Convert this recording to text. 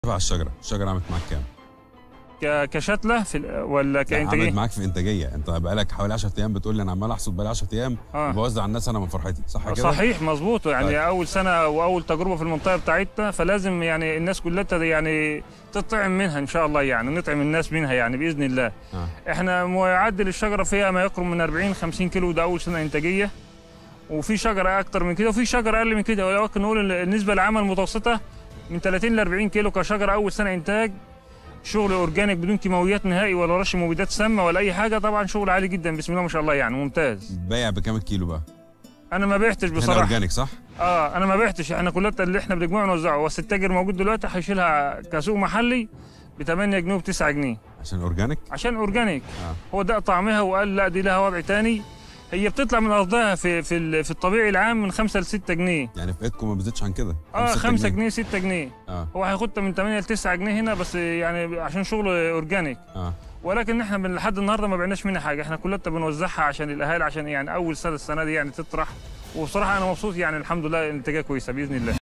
على الشجره الشجره عملت معاك كام ك- كشتله في ال- ولا لا، عملت كانتاجيه معاك في انتاجيه انت بقالك حوالي 10 ايام بتقول لي انا عمال احصد بقالي 10 ايام آه. وبوزع على الناس انا من فرحتي صح كده صحيح مظبوط يعني طيب. اول سنه واول تجربه في المنطقه بتاعتنا فلازم يعني الناس كلها تد- يعني تطعم منها ان شاء الله يعني نطعم الناس منها يعني باذن الله آه. احنا معدل الشجره فيها ما يقرب من 40 50 كيلو ده اول سنه انتاجيه وفي شجره اكتر من كده وفي شجره اقل من كده ولكن نقول إن النسبه العامه المتوسطه من 30 ل 40 كيلو كشجره اول سنه انتاج شغل اورجانيك بدون كيماويات نهائي ولا رش مبيدات سامه ولا اي حاجه طبعا شغل عالي جدا بسم الله ما شاء الله يعني ممتاز بايع بكام الكيلو بقى انا ما بعتش هنا بصراحه اورجانيك صح اه انا ما بعتش احنا كلها اللي احنا بنجمعه ونوزعه بس التاجر موجود دلوقتي هيشيلها كسوق محلي ب 8 جنيه وب 9 جنيه عشان اورجانيك عشان اورجانيك آه. هو ده طعمها وقال لا دي لها وضع تاني هي بتطلع من ارضها في في ال- في الطبيعي العام من 5 ل 6 جنيه يعني في ايدكم ما بتزيدش عن كده اه ستة 5 جنيه 6 جنيه اه هو هياخدها من 8 ل 9 جنيه هنا بس يعني عشان شغل اورجانيك اه ولكن احنا من لحد النهارده ما بعناش منها حاجه احنا كلها بنوزعها عشان الاهالي عشان يعني اول سنه السنه دي يعني تطرح وبصراحه انا مبسوط يعني الحمد لله انتاجها كويسه باذن الله